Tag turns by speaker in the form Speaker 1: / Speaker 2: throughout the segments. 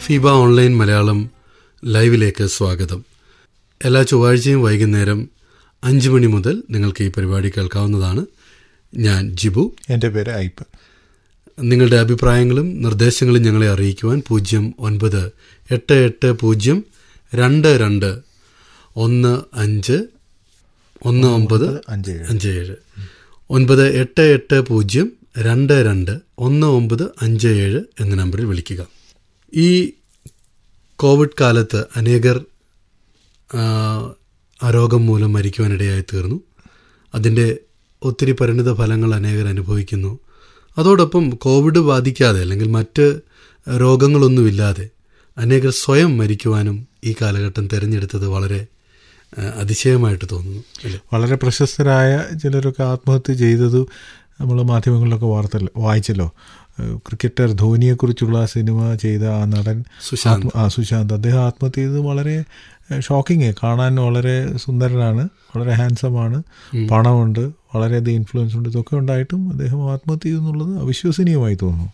Speaker 1: Feba online Malayalam ലൈവിലേക്ക് സ്വാഗതം എല്ലാ ചൊവ്വാഴ്ചയും വൈകുന്നേരം അഞ്ച് മണി മുതൽ നിങ്ങൾക്ക് ഈ പരിപാടി കേൾക്കാവുന്നതാണ് ഞാൻ ജിബു
Speaker 2: എൻ്റെ പേര് ഐപ്പ്
Speaker 1: നിങ്ങളുടെ അഭിപ്രായങ്ങളും നിർദ്ദേശങ്ങളും ഞങ്ങളെ അറിയിക്കുവാൻ പൂജ്യം ഒൻപത് എട്ട് എട്ട് പൂജ്യം രണ്ട് രണ്ട് ഒന്ന് അഞ്ച് ഒന്ന് ഒമ്പത്
Speaker 2: അഞ്ച് ഏഴ്
Speaker 1: അഞ്ച് ഏഴ് ഒൻപത് എട്ട് എട്ട് പൂജ്യം രണ്ട് രണ്ട് ഒന്ന് ഒമ്പത് അഞ്ച് ഏഴ് എന്ന നമ്പറിൽ വിളിക്കുക ഈ കോവിഡ് കാലത്ത് അനേകർ ആ, ആ രോഗം മൂലം മരിക്കുവാനിടയായി തീർന്നു അതിൻ്റെ ഒത്തിരി പരിണിത ഫലങ്ങൾ അനേകർ അനുഭവിക്കുന്നു അതോടൊപ്പം കോവിഡ് ബാധിക്കാതെ അല്ലെങ്കിൽ മറ്റ് രോഗങ്ങളൊന്നുമില്ലാതെ അനേകർ സ്വയം മരിക്കുവാനും ഈ കാലഘട്ടം തിരഞ്ഞെടുത്തത് വളരെ ആ, അതിശയമായിട്ട് തോന്നുന്നു അല്ലേ
Speaker 2: വളരെ പ്രശസ്തരായ ചിലരൊക്കെ ആത്മഹത്യ ചെയ്തത് നമ്മൾ മാധ്യമങ്ങളിലൊക്കെ വാർത്ത വായിച്ചല്ലോ ഏഹ് ക്രിക്കറ്റർ ധോനിയെക്കുറിച്ചുള്ള സിനിമ ചെയ്ത ആ നടൻ
Speaker 1: സുശാന്ത്
Speaker 2: ആത്മ- ആ സുശാന്ത് അദ്ദേഹം ആത്മഹത്യ ചെയ്തത് വളരെ ഷോക്കിങ് കാണാൻ വളരെ സുന്ദരനാണ് വളരെ ഹാൻസമാണ് പണമുണ്ട് വളരെയധികം ഇൻഫ്ലുവൻസ് ഉണ്ട് ഇതൊക്കെ ഉണ്ടായിട്ടും അദ്ദേഹം ആത്മഹത്യ ചെയ്തു എന്നുള്ളത് അവിശ്വസനീയമായി തോന്നുന്നു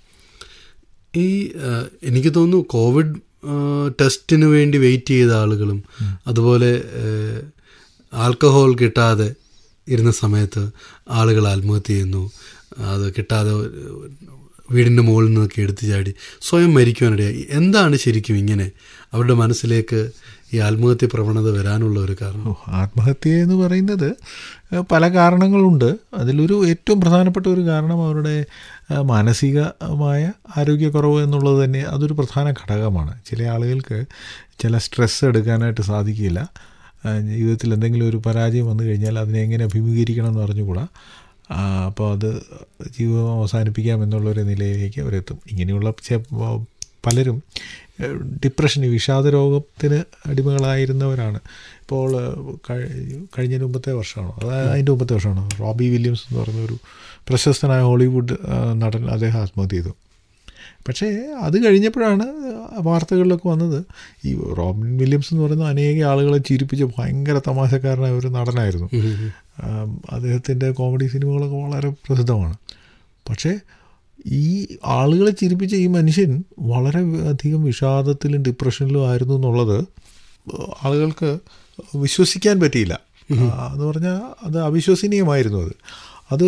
Speaker 1: ഈ ആ, എനിക്ക് തോന്നുന്നു കോവിഡ് ആ, ടെസ്റ്റിന് വേണ്ടി വെയിറ്റ് ചെയ്ത ആളുകളും അതുപോലെ ആ, ആൽക്കഹോൾ കിട്ടാതെ ഇരുന്ന സമയത്ത് ആളുകൾ ആത്മഹത്യ ചെയ്യുന്നു അത് കിട്ടാതെ വീടിൻ്റെ മുകളിൽ നിന്നൊക്കെ എടുത്തു ചാടി സ്വയം മരിക്കുവാനിടയായി എന്താണ് ശരിക്കും ഇങ്ങനെ അവരുടെ മനസ്സിലേക്ക് ഈ ആത്മഹത്യ പ്രവണത വരാനുള്ള ഒരു കാരണം
Speaker 2: ഓ, ആത്മഹത്യ എന്ന് പറയുന്നത് ഏഹ്, പല കാരണങ്ങളുണ്ട് അതിലൊരു ഏറ്റവും പ്രധാനപ്പെട്ട ഒരു കാരണം അവരുടെ ഏഹ്, മാനസികമായ ആരോഗ്യക്കുറവ് എന്നുള്ളത് തന്നെ അതൊരു പ്രധാന ഘടകമാണ് ചില ആളുകൾക്ക് ചില സ്ട്രെസ് എടുക്കാനായിട്ട് സാധിക്കില്ല ഏഹ്, ജീവിതത്തിൽ എന്തെങ്കിലും ഒരു പരാജയം വന്നു കഴിഞ്ഞാൽ അതിനെ എങ്ങനെ അഭിമുഖീകരിക്കണം എന്ന് അറിഞ്ഞുകൂടാ ആ, അപ്പോൾ അത് ജീവിതം അവസാനിപ്പിക്കാം എന്നുള്ളൊരു നിലയിലേക്ക് അവരെത്തും ഇങ്ങനെയുള്ള ചെ- പലരും ഏഹ്, ഡിപ്രഷൻ ഈ വിഷാദ രോഗത്തിന് അടിമകളായിരുന്നവരാണ് ഇപ്പോൾ ഏഹ്, കഴി- കഴിഞ്ഞ മുമ്പത്തെ വർഷമാണോ അതായത് അതിൻ്റെ മുമ്പത്തെ വർഷമാണോ റോബി വില്യംസ് എന്ന് പറഞ്ഞൊരു പ്രശസ്തനായ ഹോളിവുഡ് ആ, നടൻ അദ്ദേഹം ആത്മഹത്യ ചെയ്തു പക്ഷേ അത് കഴിഞ്ഞപ്പോഴാണ് വാർത്തകളിലൊക്കെ വന്നത് ഈ റോബിൻ വില്യംസ് എന്ന് പറയുന്ന അനേക ആളുകളെ ചിരിപ്പിച്ച ഭയങ്കര തമാശക്കാരനായ ഒരു നടനായിരുന്നു ആം, അദ്ദേഹത്തിൻ്റെ കോമഡി സിനിമകളൊക്കെ വളരെ പ്രസിദ്ധമാണ് പക്ഷേ ഈ ആളുകളെ ചിരിപ്പിച്ച ഈ മനുഷ്യൻ വളരെ അധികം വിഷാദത്തിലും ഡിപ്രഷനിലും ആയിരുന്നു എന്നുള്ളത് ആളുകൾക്ക് വിശ്വസിക്കാൻ പറ്റിയില്ല ആ, എന്ന് പറഞ്ഞാൽ അത് അവിശ്വസനീയമായിരുന്നു അത് അത്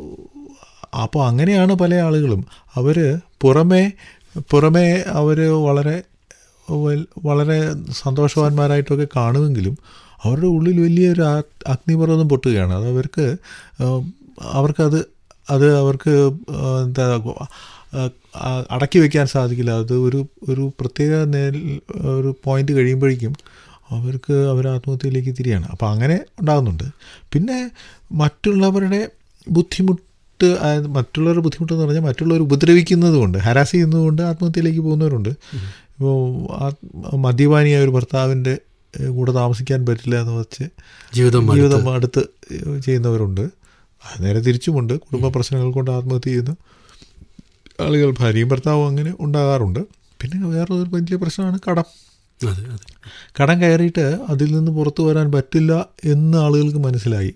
Speaker 2: അപ്പോൾ അങ്ങനെയാണ് പല ആളുകളും അവർ പുറമേ പുറമേ അവർ വളരെ വൽ- വളരെ സന്തോഷവാന്മാരായിട്ടൊക്കെ കാണുമെങ്കിലും അവരുടെ ഉള്ളിൽ വലിയൊരു ആ- അഗ്നിപർവ്വതം പൊട്ടുകയാണ് അത് അവർക്ക് ആം, അവർക്കത് അത് അവർക്ക് ആ, എന്താ ആ, ആ, അടക്കി വയ്ക്കാൻ സാധിക്കില്ല അത് ഒരു ഒരു പ്രത്യേക നേൽ- ഒരു പോയിന്റ് കഴിയുമ്പോഴേക്കും അവർക്ക് അവർ ആത്മഹത്യയിലേക്ക് തിരിയാണ് അപ്പോൾ അങ്ങനെ ഉണ്ടാകുന്നുണ്ട് പിന്നെ മറ്റുള്ളവരുടെ ബുദ്ധിമുട്ട് അതായത് മറ്റുള്ളവരുടെ ബുദ്ധിമുട്ടെന്ന് പറഞ്ഞാൽ മറ്റുള്ളവർ ഉപദ്രവിക്കുന്നത് കൊണ്ട് ഹരാസ് ചെയ്യുന്നതുകൊണ്ട് ആത്മഹത്യയിലേക്ക് പോകുന്നവരുണ്ട് ഇപ്പോൾ മദ്യപാനിയായ ഒരു ഭർത്താവിൻ്റെ ഏഹ്, കൂടെ താമസിക്കാൻ പറ്റില്ല എന്ന് വെച്ച്
Speaker 1: ജീവിതം മടുത്ത്.
Speaker 2: ജീവിതം അടുത്ത് ചെയ്യുന്നവരുണ്ട് അത് നേരെ തിരിച്ചുമുണ്ട് കുടുംബ പ്രശ്നങ്ങൾ കൊണ്ട് ആത്മഹത്യ ചെയ്യുന്ന ആളുകൾ ഭാര്യയും ഭർത്താവും അങ്ങനെ ഉണ്ടാകാറുണ്ട് പിന്നെ വേറൊരു വലിയ പ്രശ്നമാണ് കടം
Speaker 1: അതെ അതെ
Speaker 2: കടം കയറിയിട്ട് അതിൽ നിന്ന് പുറത്തു വരാൻ പറ്റില്ല എന്ന് ആളുകൾക്ക് മനസ്സിലായി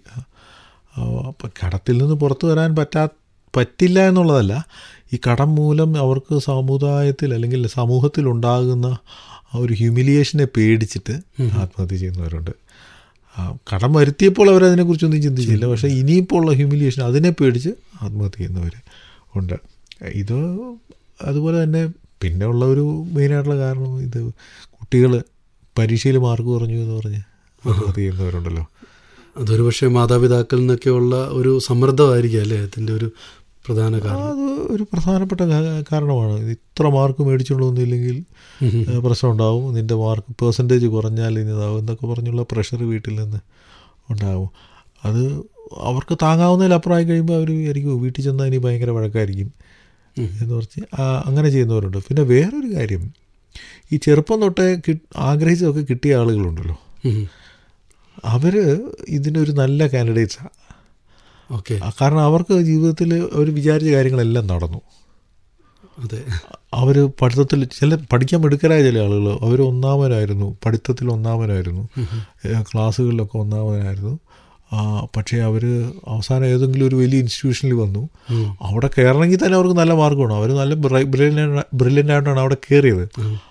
Speaker 2: അപ്പം കടത്തിൽ നിന്ന് പുറത്തു വരാൻ പറ്റാ പറ്റില്ല എന്നുള്ളതല്ല ഈ കടം മൂലം അവർക്ക് സമുദായത്തിൽ അല്ലെങ്കിൽ സമൂഹത്തിൽ ഉണ്ടാകുന്ന ആ ഒരു ഹ്യൂമിലിയേഷനെ പേടിച്ചിട്ട് ആത്മഹത്യ ചെയ്യുന്നവരുണ്ട് ആ, കടം വരുത്തിയപ്പോൾ അവരതിനെക്കുറിച്ചൊന്നും ചിന്തിച്ചില്ല പക്ഷേ ഇനിയിപ്പോൾ ഉള്ള ഹ്യൂമിലിയേഷൻ അതിനെ പേടിച്ച് ആത്മഹത്യ ചെയ്യുന്നവർ ഉണ്ട് ഇത് അതുപോലെ തന്നെ പിന്നെ ഉള്ള ഒരു മെയിനായിട്ടുള്ള കാരണം ഇത് കുട്ടികൾ പരീക്ഷയിൽ മാർക്ക് കുറഞ്ഞു എന്ന് പറഞ്ഞ് ആത്മഹത്യ ചെയ്യുന്നവരുണ്ടല്ലോ
Speaker 1: അതൊരു പക്ഷേ മാതാപിതാക്കളിൽ നിന്നൊക്കെയുള്ള ഒരു സമ്മർദ്ദമായിരിക്കും അല്ലേ അതിൻ്റെ ഒരു പ്രധാന കാരണം
Speaker 2: അത് ഒരു പ്രധാനപ്പെട്ട കാ- കാരണമാണ് ഇത് ഇത്ര മാർക്ക് മേടിച്ചുകൊള്ളൊന്നുമില്ലെങ്കിൽ ഏഹ്, പ്രശ്നം ഉണ്ടാവും നിൻ്റെ മാർക്ക് പേഴ്സൻറ്റേജ് കുറഞ്ഞാൽ ഇനിതാവും എന്നൊക്കെ പറഞ്ഞുള്ള പ്രഷർ വീട്ടിൽ നിന്ന് ഉണ്ടാവും അത് അവർക്ക് താങ്ങാവുന്നതിലപ്പുറമായി കഴിയുമ്പോൾ അവർ വിചാരിക്കും വീട്ടിൽ ചെന്നാൽ ഇനി ഭയങ്കര വഴക്കായിരിക്കും എന്ന് പറഞ്ഞ് ആ, അങ്ങനെ ചെയ്യുന്നവരുണ്ട് പിന്നെ വേറൊരു കാര്യം ഈ ചെറുപ്പം തൊട്ടേ കി ആഗ്രഹിച്ചതൊക്കെ കിട്ടിയ ആളുകളുണ്ടല്ലോ
Speaker 1: ഉം.
Speaker 2: അവർ ഇതിനൊരു നല്ല കാൻഡിഡേറ്റ്സാണ്
Speaker 1: ഓക്കെ
Speaker 2: കാരണം അവർക്ക് ജീവിതത്തിൽ അവർ വിചാരിച്ച കാര്യങ്ങളെല്ലാം നടന്നു
Speaker 1: അതെ
Speaker 2: അവർ പഠിത്തത്തിൽ ചില പഠിക്കാൻ മിടുക്കരായ ചില ആളുകൾ അവർ ഒന്നാമനായിരുന്നു പഠിത്തത്തിൽ ഒന്നാമനായിരുന്നു ഏഹ് ക്ലാസ്സുകളിലൊക്കെ ഒന്നാമനായിരുന്നു ആ, പക്ഷേ അവർ അവസാനം ഏതെങ്കിലും ഒരു വലിയ ഇൻസ്റ്റിറ്റ്യൂഷനിൽ വന്നു അവിടെ കയറണമെങ്കിൽ തന്നെ അവർക്ക് നല്ല മാർക്ക് വേണം അവർ നല്ല ബ്രില്യൻ്റ് ബ്രില്യൻ്റ് ആയിട്ടാണ് അവിടെ കയറിയത്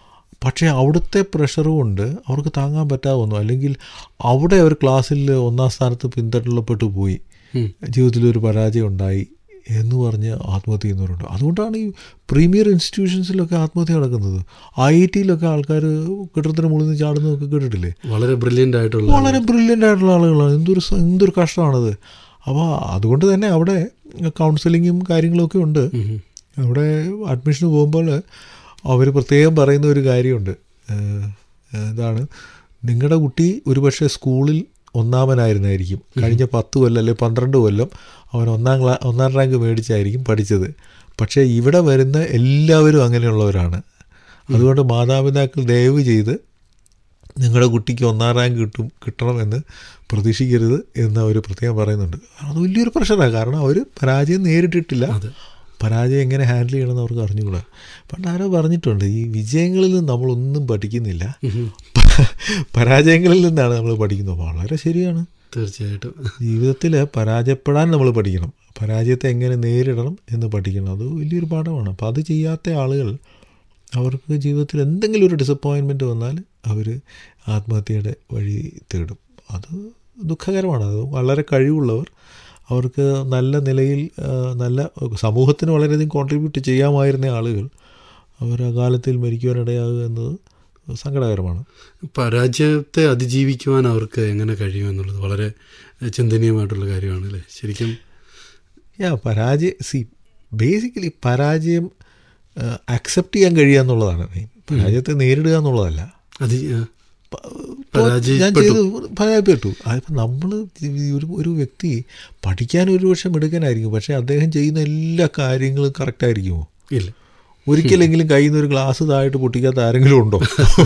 Speaker 2: പക്ഷേ അവിടുത്തെ പ്രഷർ കൊണ്ട് അവർക്ക് താങ്ങാൻ പറ്റാതെ വന്നു അല്ലെങ്കിൽ അവിടെ അവർ ക്ലാസ്സിൽ ഒന്നാം സ്ഥാനത്ത് പിന്തള്ളപ്പെട്ടു പോയി
Speaker 1: ഉം.
Speaker 2: ജീവിതത്തിൽ ഒരു പരാജയം ഉണ്ടായി എന്ന് പറഞ്ഞ് ആത്മഹത്യ ചെയ്യുന്നവരുണ്ട് അതുകൊണ്ടാണ് ഈ പ്രീമിയർ ഇൻസ്റ്റിറ്റ്യൂഷൻസിലൊക്കെ ആത്മഹത്യ നടക്കുന്നത് ഐ ഐ ടിയിലൊക്കെ ആൾക്കാർ കെട്ടിടത്തിന് മുകളിൽ നിന്ന് ചാടുന്നതൊക്കെ കേട്ടിട്ടില്ലേ
Speaker 1: വളരെ ബ്രില്യൻ്റ് ആയിട്ടുള്ള
Speaker 2: വളരെ ബ്രില്യൻ്റ് ആയിട്ടുള്ള ആളുകളാണ് എന്തൊരു സ- എന്തൊരു കഷ്ടമാണത് അപ്പോൾ അതുകൊണ്ട് തന്നെ അവിടെ കൗൺസിലിങ്ങും കാര്യങ്ങളൊക്കെ ഉണ്ട്
Speaker 1: ഉം.
Speaker 2: അവിടെ അഡ്മിഷന് പോകുമ്പോൾ അവർ പ്രത്യേകം പറയുന്ന ഒരു കാര്യമുണ്ട് ഏഹ്, ഇതാണ് നിങ്ങളുടെ കുട്ടി ഒരുപക്ഷെ സ്കൂളിൽ ഒന്നാമനായിരുന്നായിരിക്കും കഴിഞ്ഞ പത്ത് കൊല്ലം അല്ലെങ്കിൽ പന്ത്രണ്ട് കൊല്ലം അവൻ ഒന്നാം ക്ലാ ഒന്നാം റാങ്ക് മേടിച്ചായിരിക്കും പഠിച്ചത് പക്ഷേ ഇവിടെ വരുന്ന എല്ലാവരും അങ്ങനെയുള്ളവരാണ് അതുകൊണ്ട് മാതാപിതാക്കൾ ദയവ് ചെയ്ത് നിങ്ങളുടെ കുട്ടിക്ക് ഒന്നാം റാങ്ക് കിട്ടും കിട്ടണമെന്ന് പ്രതീക്ഷിക്കരുത് എന്ന് അവർ പ്രത്യേകം പറയുന്നുണ്ട് അത് വലിയൊരു പ്രഷറാണ് കാരണം അവർ പരാജയം നേരിട്ടിട്ടില്ല
Speaker 1: അതെ
Speaker 2: പരാജയം എങ്ങനെ ഹാൻഡിൽ ചെയ്യണമെന്ന് അവർക്ക് അറിഞ്ഞുകൂടാ പണ്ട് ആരോ പറഞ്ഞിട്ടുണ്ട് ഈ വിജയങ്ങളിൽ നിന്ന് നമ്മളൊന്നും പഠിക്കുന്നില്ല
Speaker 1: ഉം.
Speaker 2: പരാജയങ്ങളിൽ നിന്നാണ് നമ്മൾ പഠിക്കുന്നത് വളരെ ശരിയാണ്
Speaker 1: തീർച്ചയായിട്ടും
Speaker 2: ജീവിതത്തിൽ പരാജയപ്പെടാൻ നമ്മൾ പഠിക്കണം പരാജയത്തെ എങ്ങനെ നേരിടണം എന്ന് പഠിക്കണം അത് വലിയൊരു പാഠമാണ് അപ്പോൾ അത് ചെയ്യാത്ത ആളുകൾ അവർക്ക് ജീവിതത്തിൽ എന്തെങ്കിലും ഒരു ഡിസപ്പോയിൻമെൻറ്റ് വന്നാൽ അവർ ആത്മഹത്യയുടെ വഴി തേടും അത് ദുഃഖകരമാണ് അത് വളരെ കഴിവുള്ളവർ അവർക്ക് നല്ല നിലയിൽ ആ, നല്ല സമൂഹത്തിന് വളരെയധികം കോൺട്രിബ്യൂട്ട് ചെയ്യാമായിരുന്ന ആളുകൾ അവർ അകാലത്തിൽ മരിക്കുവാനിടയാകുക എന്നത് സങ്കടകരമാണ്
Speaker 1: പരാജയത്തെ അതിജീവിക്കുവാൻ അവർക്ക് എങ്ങനെ കഴിയും എന്നുള്ളത് വളരെ ചിന്തനീയമായിട്ടുള്ള കാര്യമാണ് അല്ലേ ശരിക്കും
Speaker 2: യാ പരാജയം സി ബേസിക്കലി പരാജയം അക്സെപ്റ്റ് ചെയ്യാൻ കഴിയുക എന്നുള്ളതാണ് മെയിൻ പരാജയത്തെ നേരിടുക എന്നുള്ളതല്ല
Speaker 1: അതി ആ,
Speaker 2: പ-
Speaker 1: പരാജയപ്പെട്ടു.
Speaker 2: ഞാൻ ചെയ്തു പരാജയപ്പെട്ടു അതിപ്പോൾ നമ്മൾ ഒരു ഒരു വ്യക്തി പഠിക്കാൻ ഒരു പക്ഷേ മിടുക്കനായിരിക്കും പക്ഷേ അദ്ദേഹം ചെയ്യുന്ന എല്ലാ കാര്യങ്ങളും കറക്റ്റായിരിക്കുമോ
Speaker 1: ഇല്ല
Speaker 2: ഒരിക്കലെങ്കിലും കയ്യിൽ നിന്ന് ഒരു ഗ്ലാസ് താഴോട്ട് പൊട്ടിക്കാത്ത ആരെങ്കിലും ഉണ്ടോ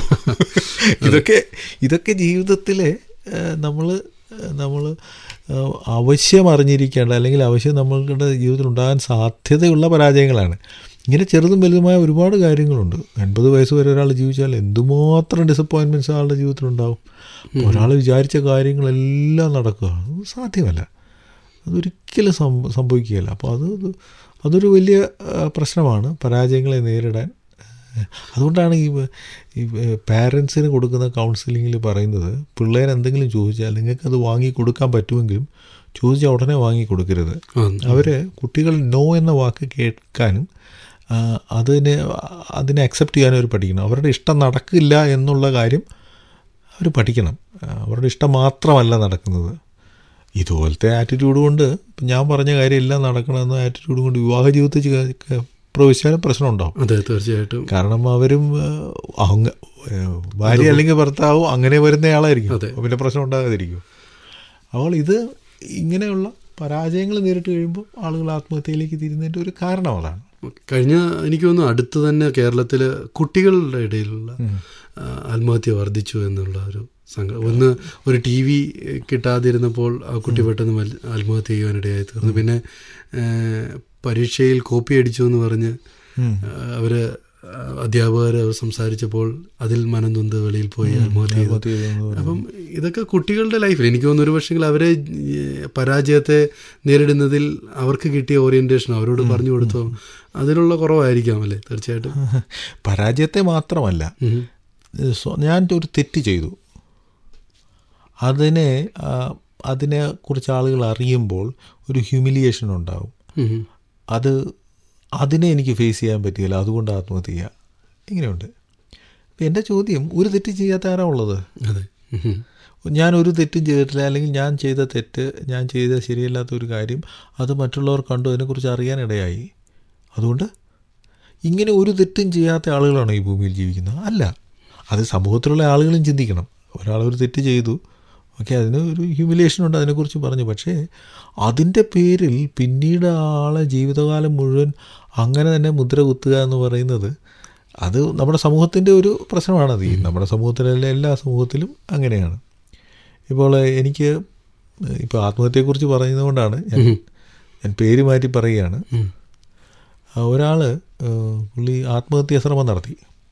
Speaker 2: ഇതൊക്കെ ഇതൊക്കെ ജീവിതത്തിലെ നമ്മൾ നമ്മൾ അവശ്യം അറിഞ്ഞിരിക്കേണ്ട അല്ലെങ്കിൽ അവശ്യം നമ്മളുടെ ജീവിതത്തിൽ ഉണ്ടാകാൻ സാധ്യതയുള്ള പരാജയങ്ങളാണ് ഇങ്ങനെ ചെറുതും വലുതുമായ ഒരുപാട് കാര്യങ്ങളുണ്ട് എൺപത് വയസ്സ് വരെ ഒരാൾ ജീവിച്ചാൽ എന്തുമാത്രം ഡിസപ്പോയിൻമെൻറ്റ്സ് ആളുടെ ജീവിതത്തിലുണ്ടാവും ഒരാൾ വിചാരിച്ച കാര്യങ്ങളെല്ലാം നടക്കുക അത് സാധ്യമല്ല അതൊരിക്കലും സംഭ സംഭവിക്കുകയില്ല അപ്പോൾ അത് അത് അതൊരു വലിയ ആ, പ്രശ്നമാണ് പരാജയങ്ങളെ നേരിടാൻ അതുകൊണ്ടാണ് ഈ ഈ പാരൻസിന് കൊടുക്കുന്ന കൗൺസിലിങ്ങിൽ പറയുന്നത് പിള്ളേർ എന്തെങ്കിലും ചോദിച്ചാൽ നിങ്ങൾക്കത് വാങ്ങി കൊടുക്കാൻ പറ്റുമെങ്കിലും ചോദിച്ചാൽ ഉടനെ വാങ്ങി കൊടുക്കരുത്
Speaker 1: ആ,
Speaker 2: അവർ കുട്ടികൾ നോ എന്ന വാക്ക് കേൾക്കാനും ആ, അതിനെ അതിനെ അക്സെപ്റ്റ് ചെയ്യാനും അവർ പഠിക്കണം അവരുടെ ഇഷ്ടം നടക്കില്ല എന്നുള്ള കാര്യം അവർ പഠിക്കണം ആ, അവരുടെ ഇഷ്ടം മാത്രമല്ല നടക്കുന്നത് ഇതുപോലത്തെ ആറ്റിറ്റ്യൂഡ് കൊണ്ട് ഇപ്പം ഞാൻ പറഞ്ഞ കാര്യം എല്ലാം നടക്കണമെന്ന ആറ്റിറ്റ്യൂഡ് കൊണ്ട് വിവാഹ ജീവിതത്തിൽ ചെ- ക- പ്രവേശിച്ചാലും പ്രശ്നമുണ്ടാവും
Speaker 1: അതെ തീർച്ചയായിട്ടും
Speaker 2: കാരണം അവരും ആ, അങ്ങ ആ, ഭാര്യ അല്ലെങ്കിൽ ഭർത്താവും അങ്ങനെ വരുന്നയാളായിരിക്കും
Speaker 1: അതെ.
Speaker 2: അപ്പോൾ പിന്നെ പ്രശ്നം ഉണ്ടാകാതിരിക്കും അപ്പോൾ ഇത് ഇങ്ങനെയുള്ള പരാജയങ്ങൾ നേരിട്ട് കഴിയുമ്പോൾ ആളുകൾ ആത്മഹത്യയിലേക്ക് തിരിഞ്ഞതിൻ്റെ ഒരു കാരണം അതാണ്
Speaker 1: കഴിഞ്ഞ എനിക്ക് തോന്നുന്നു അടുത്ത് തന്നെ കേരളത്തിൽ കുട്ടികളുടെ ഇടയിലുള്ള ആ, ആത്മഹത്യ വർദ്ധിച്ചു എന്നുള്ള ഒരു സങ്കടം ഒന്ന് ഒരു ടി വി കിട്ടാതിരുന്നപ്പോൾ ആ കുട്ടി പെട്ടെന്ന് മൽ- ആത്മഹത്യ ചെയ്യുവാനിടയായി തീർന്നു പിന്നെ ഏ, പരീക്ഷയിൽ കോപ്പി അടിച്ചു എന്ന് പറഞ്ഞ്
Speaker 2: ഉം.
Speaker 1: അവർ അധ്യാപകർ സംസാരിച്ചപ്പോൾ അതിൽ മനം നൊന്ത് വെളിയിൽ പോയി ആത്മഹത്യ ചെയ്തു
Speaker 2: ആത്മഹത്യ ചെയ്തെന്ന് പറഞ്ഞു.
Speaker 1: അപ്പം ഇതൊക്കെ കുട്ടികളുടെ ലൈഫിൽ എനിക്ക് തോന്നുന്നു ഒരു പക്ഷെങ്കിൽ അവരെ ഏ, പരാജയത്തെ നേരിടുന്നതിൽ അവർക്ക് കിട്ടിയ ഓറിയന്റേഷൻ അവരോട് പറഞ്ഞു കൊടുത്തോ അതിലുള്ള കുറവായിരിക്കാം അല്ലേ തീർച്ചയായിട്ടും
Speaker 2: പരാജയത്തെ മാത്രമല്ല
Speaker 1: ഉം.
Speaker 2: സ്വ- ഞാൻ ഒരു തെറ്റ് ചെയ്തു അതിനെ ആ, അതിനെക്കുറിച്ച് ആളുകൾ അറിയുമ്പോൾ ഒരു ഹ്യൂമിലിയേഷൻ ഉണ്ടാവും
Speaker 1: ഉം.
Speaker 2: അത് അതിനെ എനിക്ക് ഫേസ് ചെയ്യാൻ പറ്റിയില്ല അതുകൊണ്ട് ആത്മഹത്യ ചെയ്യുക ഇങ്ങനെയുണ്ട് അപ്പം എൻ്റെ ചോദ്യം ഒരു തെറ്റ് ചെയ്യാത്ത ആരാ ഉള്ളത്
Speaker 1: അതെ ഉം.
Speaker 2: ഞാൻ ഒരു തെറ്റും ചെയ്തിട്ടില്ല അല്ലെങ്കിൽ ഞാൻ ചെയ്ത തെറ്റ് ഞാൻ ചെയ്ത ശരിയല്ലാത്ത ഒരു കാര്യം അത് മറ്റുള്ളവർ കണ്ടു അതിനെക്കുറിച്ച് അറിയാനിടയായി അതുകൊണ്ട് ഇങ്ങനെ ഒരു തെറ്റും ചെയ്യാത്ത ആളുകളാണോ ഈ ഭൂമിയിൽ ജീവിക്കുന്നത് അല്ല അത് സമൂഹത്തിലുള്ള ആളുകളും ചിന്തിക്കണം ഒരാൾ ഒരു തെറ്റ് ചെയ്തു ഓക്കെ അതിന് ഒരു ഹ്യൂമിലേഷൻ ഉണ്ട് അതിനെക്കുറിച്ച് പറഞ്ഞു പക്ഷേ അതിൻ്റെ പേരിൽ പിന്നീട് ആളെ ജീവിതകാലം മുഴുവൻ അങ്ങനെ തന്നെ മുദ്ര കുത്തുക എന്ന് പറയുന്നത് അത് നമ്മുടെ സമൂഹത്തിൻ്റെ ഒരു പ്രശ്നമാണത് ഈ നമ്മുടെ സമൂഹത്തിലല്ല എല്ലാ സമൂഹത്തിലും അങ്ങനെയാണ് ഇപ്പോൾ എനിക്ക് ഇപ്പോൾ ആത്മഹത്യയെക്കുറിച്ച് പറയുന്നതുകൊണ്ടാണ് ഞാൻ ഞാൻ പേര് മാറ്റി പറയുകയാണ്
Speaker 1: ഉം.
Speaker 2: ഒരാൾ പുള്ളി ആത്മഹത്യാ ശ്രമം നടത്തി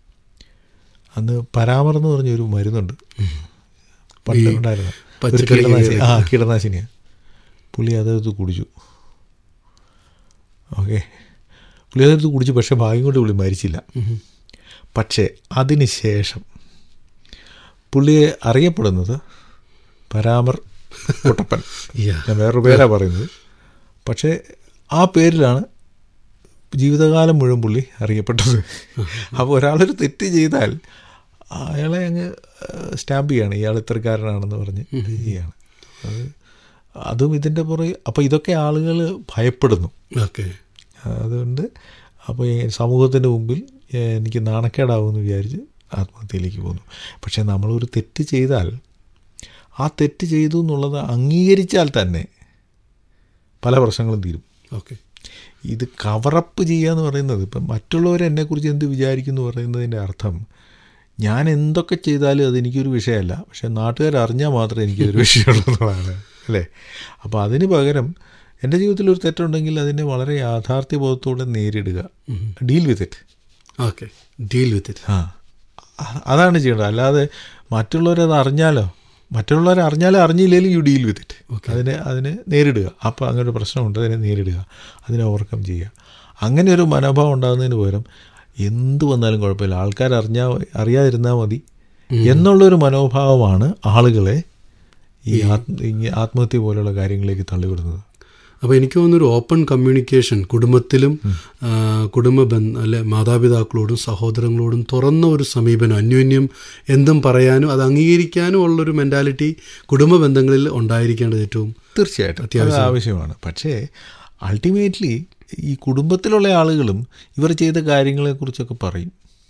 Speaker 2: അന്ന് പരാമർ എന്ന് പറഞ്ഞൊരു മരുന്നുണ്ട് പണ്ട് ഉണ്ടായിരുന്ന ഒരു
Speaker 1: പച്ചക്കറി
Speaker 2: കീടനാശിനി ആ കീടനാശിനിയാണ് പുള്ളി അതെടുത്ത് കുടിച്ചു ഓക്കെ പുള്ളി അതെടുത്ത് കുടിച്ചു പക്ഷേ ഭാഗ്യം കൊണ്ട് പുള്ളി മരിച്ചില്ല
Speaker 1: ഉം.
Speaker 2: പക്ഷേ അതിന് ശേഷം പുള്ളിയെ അറിയപ്പെടുന്നത് പരാമർ കുട്ടപ്പൻ
Speaker 1: Yeah.
Speaker 2: ഞാൻ വേറൊരു പേരാണ് പറയുന്നത് പക്ഷേ ആ പേരിലാണ് ജീവിതകാലം മുഴുവൻ പുള്ളി അറിയപ്പെട്ടത് അപ്പോൾ ഒരാളൊരു തെറ്റ് ചെയ്താൽ അയാളെ അങ്ങ് സ്റ്റാമ്പ് ചെയ്യാണ് ഇയാൾ ഇത്തരക്കാരനാണെന്ന് പറഞ്ഞ് ചെയ്യാണ് അത് അതും ഇതിൻ്റെ പുറകെ അപ്പോൾ ഇതൊക്കെ ആളുകൾ ഭയപ്പെടുന്നു
Speaker 1: ഓക്കെ
Speaker 2: അതുകൊണ്ട് അപ്പോൾ ഈ സമൂഹത്തിൻ്റെ മുമ്പിൽ ഏഹ്, എനിക്ക് നാണക്കേടാവുമെന്ന് വിചാരിച്ച് ആത്മഹത്യയിലേക്ക് പോകുന്നു പക്ഷേ നമ്മളൊരു തെറ്റ് ചെയ്താൽ ആ തെറ്റ് ചെയ്തു എന്നുള്ളത് അംഗീകരിച്ചാൽ തന്നെ പല പ്രശ്നങ്ങളും തീരും
Speaker 1: ഓക്കെ
Speaker 2: ഇത് കവറപ്പ് ചെയ്യുക എന്ന് പറയുന്നത് ഇപ്പം മറ്റുള്ളവർ എന്നെക്കുറിച്ച് എന്ത് വിചാരിക്കുന്നു പറയുന്നതിൻ്റെ അർത്ഥം ഞാൻ എന്തൊക്കെ ചെയ്താലും അതെനിക്കൊരു വിഷയമല്ല പക്ഷേ നാട്ടുകാർ അറിഞ്ഞാൽ മാത്രമേ എനിക്കൊരു വിഷയമുള്ളൂ എന്നുള്ളതാണ് അല്ലേ അപ്പോൾ അതിന് പകരം എൻ്റെ ജീവിതത്തിൽ ഒരു തെറ്റുണ്ടെങ്കിൽ അതിനെ വളരെ യാഥാർത്ഥ്യബോധത്തോടെ നേരിടുക deal with it
Speaker 1: okay deal with it
Speaker 2: ആ അ- അതാണ് ചെയ്യേണ്ടത് അല്ലാതെ മറ്റുള്ളവരത് അറിഞ്ഞാലോ മറ്റുള്ളവരെ അറിഞ്ഞാലോ അറിഞ്ഞില്ലെങ്കിലും യു ഡീൽ വിത്ത് ഇറ്റ് അതിനെ അതിനെ നേരിടുക അപ്പോൾ അങ്ങനെ ഒരു പ്രശ്നമുണ്ട് അതിനെ നേരിടുക അതിനെ ഓവർകം ചെയ്യുക അങ്ങനെ ഒരു മനോഭാവം ഉണ്ടാകുന്നതിന് പകരം എന്ത് വന്നാലും കുഴപ്പമില്ല ആൾക്കാർ അറിഞ്ഞാൽ അറിയാതിരുന്നാൽ മതി എന്നുള്ളൊരു മനോഭാവമാണ് ആളുകളെ ഈ ആത്മ ഈ ആത്മഹത്യ പോലെയുള്ള കാര്യങ്ങളിലേക്ക് തള്ളിവിടുന്നത്
Speaker 1: അപ്പോൾ എനിക്ക് തോന്നുന്നൊരു ഓപ്പൺ കമ്മ്യൂണിക്കേഷൻ കുടുംബത്തിലും ആ, കുടുംബ ബന്ധ അല്ലെ മാതാപിതാക്കളോടും സഹോദരങ്ങളോടും തുറന്ന ഒരു സമീപനം അന്യോന്യം എന്തും പറയാനും അത് അംഗീകരിക്കാനും ഉള്ളൊരു മെൻറ്റാലിറ്റി കുടുംബ ബന്ധങ്ങളിൽ ഉണ്ടായിരിക്കേണ്ടത് ഏറ്റവും
Speaker 2: തീർച്ചയായിട്ടും അത് ആവശ്യമാണ് പക്ഷേ അൾട്ടിമേറ്റ്ലി ഈ കുടുംബത്തിലുള്ള ആളുകളും ഇവർ ചെയ്ത കാര്യങ്ങളെക്കുറിച്ചൊക്കെ പറയും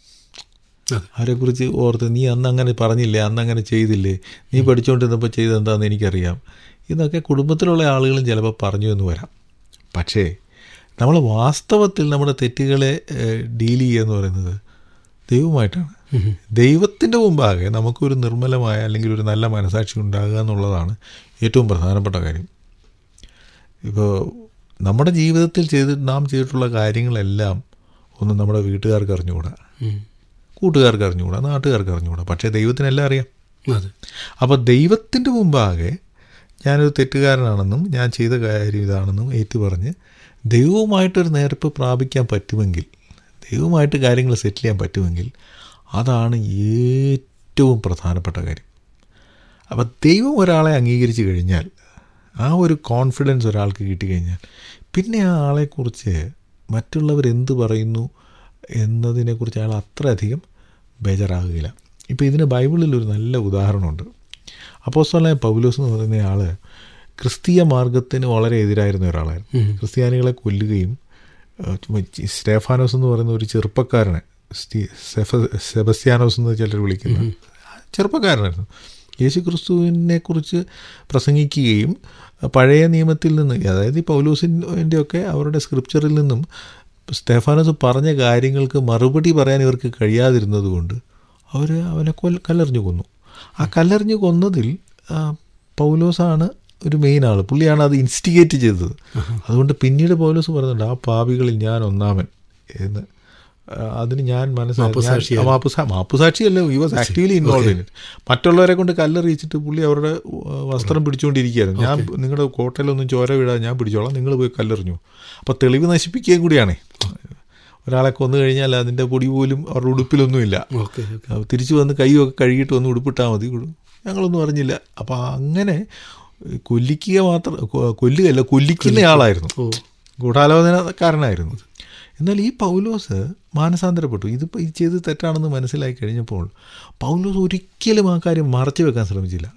Speaker 1: അതെ.
Speaker 2: അവരെക്കുറിച്ച് ഓർത്ത് നീ അന്ന് അങ്ങനെ പറഞ്ഞില്ലേ അന്ന് അങ്ങനെ ചെയ്തില്ലേ നീ പഠിച്ചുകൊണ്ടിരുന്നപ്പോൾ ചെയ്തെന്താണെന്ന് എനിക്കറിയാം ഇതൊക്കെ കുടുംബത്തിലുള്ള ആളുകളും ചിലപ്പോൾ പറഞ്ഞു എന്ന് വരാം പക്ഷേ നമ്മൾ വാസ്തവത്തിൽ നമ്മുടെ തെറ്റുകളെ ഡീൽ ചെയ്യുക എന്ന് പറയുന്നത് ദൈവമായിട്ടാണ് ദൈവത്തിൻ്റെ മുമ്പാകെ നമുക്കൊരു നിർമ്മലമായ അല്ലെങ്കിൽ ഒരു നല്ല മനസാക്ഷി ഉണ്ടാകുക എന്നുള്ളതാണ് ഏറ്റവും പ്രധാനപ്പെട്ട കാര്യം ഇപ്പോൾ നമ്മുടെ ജീവിതത്തിൽ ചെയ്ത് നാം ചെയ്തിട്ടുള്ള കാര്യങ്ങളെല്ലാം ഒന്നും നമ്മുടെ വീട്ടുകാർക്ക് അറിഞ്ഞുകൂടാ
Speaker 1: ഉം.
Speaker 2: കൂട്ടുകാർക്ക് അറിഞ്ഞുകൂടാ നാട്ടുകാർക്ക് അറിഞ്ഞുകൂടാ പക്ഷേ ദൈവത്തിനെല്ലാം അറിയാം
Speaker 1: അതെ
Speaker 2: അപ്പോൾ ദൈവത്തിൻ്റെ മുമ്പാകെ ഞാനൊരു തെറ്റുകാരനാണെന്നും ഞാൻ ചെയ്ത കാര്യം ഇതാണെന്നും ഏറ്റുപറഞ്ഞ് ദൈവവുമായിട്ടൊരു നേർപ്പ് പ്രാപിക്കാൻ പറ്റുമെങ്കിൽ ദൈവമായിട്ട് കാര്യങ്ങൾ സെറ്റിൽ ചെയ്യാൻ പറ്റുമെങ്കിൽ അതാണ് ഏറ്റവും പ്രധാനപ്പെട്ട കാര്യം അപ്പോൾ ദൈവം ഒരാളെ അംഗീകരിച്ച് കഴിഞ്ഞാൽ ആ ഒരു കോൺഫിഡൻസ് ഒരാൾക്ക് കിട്ടിക്കഴിഞ്ഞാൽ പിന്നെ ആ ആളെക്കുറിച്ച് മറ്റുള്ളവർ എന്ത് പറയുന്നു എന്നതിനെക്കുറിച്ച് അയാൾ അത്രയധികം ബേജാറാകുകയില്ല ഇപ്പോൾ ഇതിന് ബൈബിളിൽ ഒരു നല്ല ഉദാഹരണമുണ്ട് അപ്പോസ്തലനായ പൗലോസ് എന്ന് പറയുന്ന ആൾ ക്രിസ്തീയ മാർഗത്തിന് വളരെ എതിരായിരുന്ന ഒരാളായിരുന്നു ക്രിസ്ത്യാനികളെ കൊല്ലുകയും ഏഹ്, ചുമ്മാ ചി- സ്റ്റേഫാനോസ് എന്ന് പറയുന്ന ഒരു ചെറുപ്പക്കാരനെ സ്റ്റി- സെഫ- സെബസ്ത്യാനോസ് എന്ന് ചിലർ വിളിക്കുന്ന ചെറുപ്പക്കാരനായിരുന്നു യേശു ക്രിസ്തുവിനെ കുറിച്ച് പ്രസംഗിക്കുകയും പഴയ നിയമത്തിൽ നിന്ന് അതായത് ഈ പൗലോസിൻ്റെ ഒക്കെ അവരുടെ സ്ക്രിപ്ചറിൽ നിന്നും സ്റ്റെഫാനോസ് പറഞ്ഞ കാര്യങ്ങൾക്ക് മറുപടി പറയാൻ ഇവർക്ക് കഴിയാതിരുന്നത് കൊണ്ട് അവർ അവനെ കൊൽ കല്ലെറിഞ്ഞു കൊന്നു ആ കല്ലെറിഞ്ഞു കൊന്നതിൽ ആ, പൗലോസാണ് ഒരു മെയിൻ ആൾ പുള്ളിയാണ് അത് ഇൻസ്റ്റിഗേറ്റ് ചെയ്തത് അതുകൊണ്ട് പിന്നീട് പൗലോസ് പറയുന്നുണ്ട് ആ പാപികളിൽ ഞാൻ ഒന്നാമൻ എന്ന് ആ, അതിന് ഞാൻ മനസ്സിലാക്കി മാപ്പുസാക്ഷിയല്ല ഈ വാസ് ആക്റ്റീവ്ലി ഇൻവോൾവ് ഇൻ മറ്റുള്ളവരെ കൊണ്ട് കല്ലെറിയിച്ചിട്ട് പുള്ളി അവരുടെ ആ, വസ്ത്രം പിടിച്ചുകൊണ്ടിരിക്കുകയായിരുന്നു ഞാൻ നിങ്ങളുടെ കോട്ടയിലൊന്നും ചോര വിടാതെ ഞാൻ പിടിച്ചോളാം നിങ്ങൾ പോയി കല്ലെറിഞ്ഞു അപ്പോൾ തെളിവ് നശിപ്പിക്കുകയും കൂടിയാണേ ഒരാളെ കൊന്നു കഴിഞ്ഞാൽ അതിൻ്റെ പൊടി പോലും അവരുടെ ഉടുപ്പിലൊന്നുമില്ല
Speaker 1: ഓക്കെ ഓക്കെ
Speaker 2: അപ്പൊ തിരിച്ചു വന്ന് കൈയൊക്കെ കഴുകിയിട്ട് വന്ന് ഉടുപ്പിട്ടാൽ മതി ഉടു- ഞങ്ങളൊന്നും അറിഞ്ഞില്ല അപ്പോൾ അങ്ങനെ കൊല്ലിക്കുക മാത്രം കൊ- കൊല്ലുകയല്ല കൊല്ലിക്കുന്ന ആളായിരുന്നു
Speaker 1: ഓ
Speaker 2: ഗൂഢാലോചനക്കാരനായിരുന്നു എന്നാൽ ഈ പൗലോസ് മാനസാന്തരപ്പെട്ടു ഇതിപ്പോൾ ഇത് ചെയ്ത് തെറ്റാണെന്ന് മനസ്സിലാക്കി കഴിഞ്ഞപ്പോൾ പൗലോസ് ഒരിക്കലും ആ കാര്യം മറച്ചു വെക്കാൻ ശ്രമിച്ചില്ല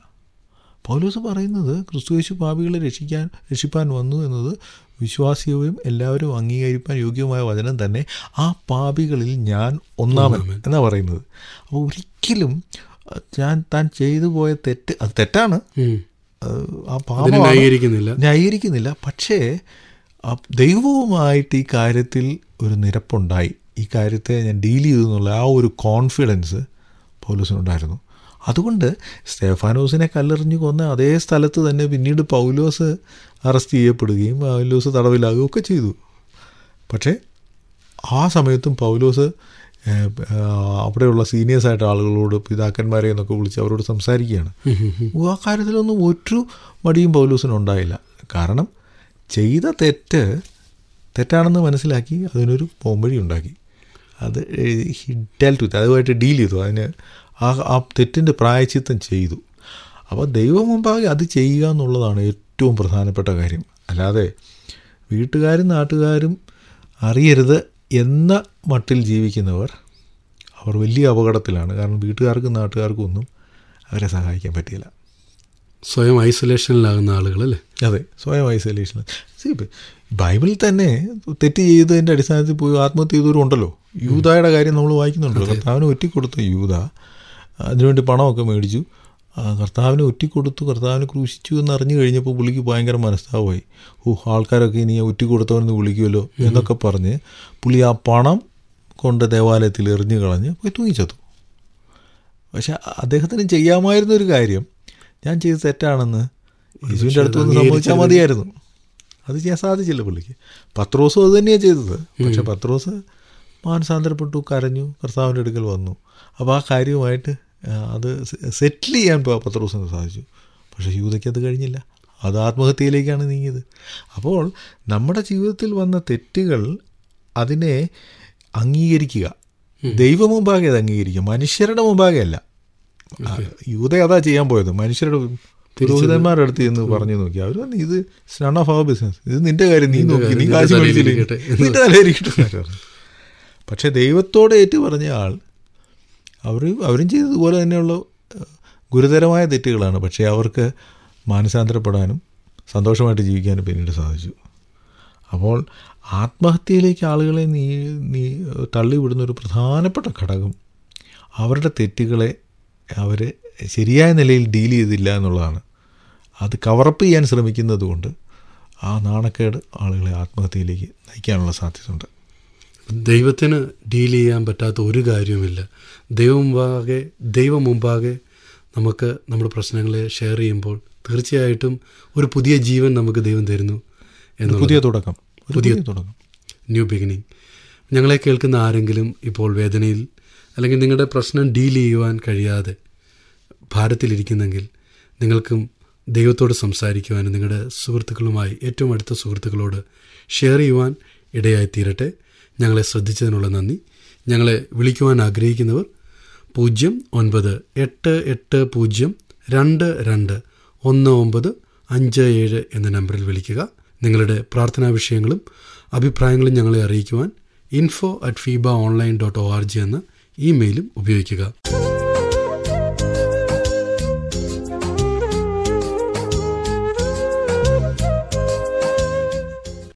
Speaker 2: പൗലോസ് പറയുന്നത് ക്രിസ്തുയേശു പാപികളെ രക്ഷിക്കാൻ രക്ഷിപ്പാൻ വന്നു എന്നത് വിശ്വാസ്യവും എല്ലാവരും അംഗീകരിപ്പാൻ യോഗ്യവുമായ വചനം തന്നെ ആ പാപികളിൽ ഞാൻ ഒന്നാമൻ എന്നാണ് പറയുന്നത് അപ്പോൾ ഒരിക്കലും അഹ്, ഞാൻ താൻ ചെയ്തു പോയ തെറ്റ് അത് തെറ്റാണ്
Speaker 1: ഉം.
Speaker 2: അത് ആ
Speaker 1: അതിനെ
Speaker 2: പാപമാണ്
Speaker 1: ന്യായീകരിക്കുന്നില്ല
Speaker 2: ന്യായീകരിക്കുന്നില്ല പക്ഷേ ആ ദൈവവുമായിട്ട് ഈ കാര്യത്തിൽ ഒരു നിരപ്പുണ്ടായി ഈ കാര്യത്തെ ഞാൻ ഡീൽ ചെയ്തു എന്നുള്ള ആ ഒരു കോൺഫിഡൻസ് പൗലോസിനുണ്ടായിരുന്നു അതുകൊണ്ട് സ്റ്റെഫാനോസിനെ കല്ലെറിഞ്ഞു കൊന്ന അതേ സ്ഥലത്ത് തന്നെ പിന്നീട് പൗലോസ് അറസ്റ്റ് ചെയ്യപ്പെടുകയും പൗലോസ് തടവിലാകുകയും ഒക്കെ ചെയ്തു പക്ഷേ ആ സമയത്തും പൗലോസ് ഏഹ്, ഏഹ്, അവിടെയുള്ള സീനിയേഴ്സായിട്ട് ആളുകളോട് പിതാക്കന്മാരെ എന്നൊക്കെ വിളിച്ച് അവരോട് സംസാരിക്കുകയാണ്
Speaker 1: ഉം, ഉം, ഉം.
Speaker 2: ആ കാര്യത്തിലൊന്നും ഒരു മടിയും പൗലൂസിനുണ്ടായില്ല കാരണം ചെയ്ത തെറ്റ് തെറ്റാണെന്ന് മനസ്സിലാക്കി അതിനൊരു പോംവഴി ഉണ്ടാക്കി അത് ഡെൽ ടു അതുമായിട്ട് ഡീൽ ചെയ്തു അതിന് ആ ആ തെറ്റിൻ്റെ പ്രായച്ചിത്തം ചെയ്തു അപ്പോൾ ദൈവം മുമ്പാകെ അത് ചെയ്യുക എന്നുള്ളതാണ് ഏറ്റവും പ്രധാനപ്പെട്ട കാര്യം അല്ലാതെ വീട്ടുകാരും നാട്ടുകാരും അറിയരുത് എന്ന മട്ടിൽ ജീവിക്കുന്നവർ അവർ വലിയ അപകടത്തിലാണ് കാരണം വീട്ടുകാർക്കും നാട്ടുകാർക്കും ഒന്നും അവരെ സഹായിക്കാൻ പറ്റില്ല
Speaker 1: സ്വയം ഐസൊലേഷനിലാകുന്ന ആളുകൾ അല്ലേ
Speaker 2: അതെ സ്വയം ഐസൊലേഷൻ See, ഇപ്പൊ ബൈബിളിൽ തന്നെ തെറ്റ് ചെയ്തതിൻ്റെ അടിസ്ഥാനത്തിൽ പോയി ആത്മഹത്യ ചെയ്തവരും ഉണ്ടല്ലോ യൂതായുടെ കാര്യം നമ്മൾ വായിക്കുന്നുണ്ടല്ലോ കർത്താവിന് ഒറ്റിക്കൊടുത്ത യൂത അതിനുവേണ്ടി പണമൊക്കെ മേടിച്ചു ആ, കർത്താവിനെ ഒറ്റിക്കൊടുത്തു കർത്താവിനെ ക്രൂശിച്ചു എന്ന് അറിഞ്ഞു കഴിഞ്ഞപ്പോൾ പുള്ളിക്ക് ഭയങ്കര മനസ്താവമായി ഓ ആൾക്കാരൊക്കെ ഇനി ഒറ്റിക്കൊടുത്തവനെന്ന് വിളിക്കുമല്ലോ എന്നൊക്കെ പറഞ്ഞ് പുള്ളി ആ പണം കൊണ്ട് ദേവാലയത്തിൽ എറിഞ്ഞു കളഞ്ഞ് പോയി തൂങ്ങിച്ചതു പക്ഷെ അദ്ദേഹത്തിന് ചെയ്യാമായിരുന്ന ഒരു കാര്യം ഞാൻ ചെയ്ത് തെറ്റാണെന്ന് യേശുവിൻ്റെ അടുത്ത് നിന്ന് സമ്മതിച്ചാൽ മതിയായിരുന്നു അത് ചെയ്യാൻ സാധിച്ചില്ല പുള്ളിക്ക് പത്രോസും അത് തന്നെയാണ് ചെയ്തത് പക്ഷെ പത്രോസ് മാനസാന്തരപ്പെട്ടു കരഞ്ഞു കർത്താവിൻ്റെ അടുക്കൽ വന്നു അപ്പോൾ ആ കാര്യവുമായിട്ട് ആ, അത് സെറ്റിൽ ചെയ്യാൻ പ- പത്രോസിന് സാധിച്ചു പക്ഷേ യൂതയ്ക്ക് അത് കഴിഞ്ഞില്ല അത് ആത്മഹത്യയിലേക്കാണ് നീങ്ങിയത് അപ്പോൾ നമ്മുടെ ജീവിതത്തിൽ വന്ന തെറ്റുകൾ അതിനെ അംഗീകരിക്കുക ദൈവ മുമ്പാകെ അത് അംഗീകരിക്കുക മനുഷ്യരുടെ മുമ്പാകെ അല്ല ആ, യൂത അതാ ചെയ്യാൻ പോയത് മനുഷ്യരുടെ പുരോഹിതന്മാരുടെ അടുത്ത് എന്ന് പറഞ്ഞു നോക്കി അവർ പറഞ്ഞു ഇത് നൺ ഓഫ് അവർ ബിസിനസ് ഇത് നിന്റെ കാര്യം നീ നോക്കി നീ
Speaker 1: നിന്റെ
Speaker 2: കാശ്
Speaker 1: തലയിൽ
Speaker 2: മേടിച്ചില്ലേ
Speaker 1: ഇരിക്കട്ടെ.
Speaker 2: നിന്റെ തലയിരിക്കട്ടെ എന്നൊക്കെ പറഞ്ഞു. പക്ഷേ ദൈവത്തോട് ഏറ്റു പറഞ്ഞ ആൾ അവർ അവരും ചെയ്തതുപോലെ തന്നെയുള്ള ഏഹ്, ഗുരുതരമായ തെറ്റുകളാണ് പക്ഷേ അവർക്ക് മാനസാന്തരപ്പെടാനും സന്തോഷമായിട്ട് ജീവിക്കാനും പിന്നീട് സാധിച്ചു അപ്പോൾ ആത്മഹത്യയിലേക്ക് ആളുകളെ നീ നീ തള്ളിവിടുന്ന ഒരു പ്രധാനപ്പെട്ട ഘടകം അവരുടെ തെറ്റുകളെ അവർ ശരിയായ നിലയിൽ ഡീൽ ചെയ്തില്ല എന്നുള്ളതാണ് അത് കവറപ്പ് ചെയ്യാൻ ശ്രമിക്കുന്നത് കൊണ്ട് ആ നാണക്കേട് ആളുകളെ ആത്മഹത്യയിലേക്ക് നയിക്കാനുള്ള സാധ്യതയുണ്ട്
Speaker 1: ദൈവത്തിന് ഡീൽ ചെയ്യാൻ പറ്റാത്ത ഒരു കാര്യവുമില്ല ദൈവം മുമ്പാകെ ദൈവം മുമ്പാകെ നമുക്ക് നമ്മുടെ പ്രശ്നങ്ങളെ ഷെയർ ചെയ്യുമ്പോൾ തീർച്ചയായിട്ടും ഒരു പുതിയ ജീവൻ നമുക്ക് ദൈവം തരുന്നു എന്നുള്ളത്
Speaker 2: പുതിയ തുടക്കം ഒരു പുതിയ തുടക്കം
Speaker 1: ന്യൂ ബിഗിനിങ് ഞങ്ങളെ കേൾക്കുന്ന ആരെങ്കിലും ഇപ്പോൾ വേദനയിൽ അല്ലെങ്കിൽ നിങ്ങളുടെ പ്രശ്നം ഡീൽ ചെയ്യുവാൻ കഴിയാതെ ഭാരത്തിലിരിക്കുന്നെങ്കിൽ നിങ്ങൾക്കും ദൈവത്തോട് സംസാരിക്കുവാനും നിങ്ങളുടെ സുഹൃത്തുക്കളുമായി ഏറ്റവും അടുത്ത സുഹൃത്തുക്കളോട് ഷെയർ ചെയ്യുവാൻ ഇടയായി തീരട്ടെ ഞങ്ങളെ ശ്രദ്ധിച്ചതിനുള്ള നന്ദി ഞങ്ങളെ വിളിക്കുവാൻ ആഗ്രഹിക്കുന്നവർ പൂജ്യം ഒൻപത് എട്ട് എട്ട് പൂജ്യം രണ്ട് രണ്ട് ഒന്ന് ഒമ്പത് അഞ്ച് ഏഴ് എന്ന നമ്പറിൽ വിളിക്കുക നിങ്ങളുടെ പ്രാർത്ഥനാ വിഷയങ്ങളും അഭിപ്രായങ്ങളും ഞങ്ങളെ അറിയിക്കുവാൻ info at FEBA online dot O R G എന്ന ഇമെയിലും ഉപയോഗിക്കുക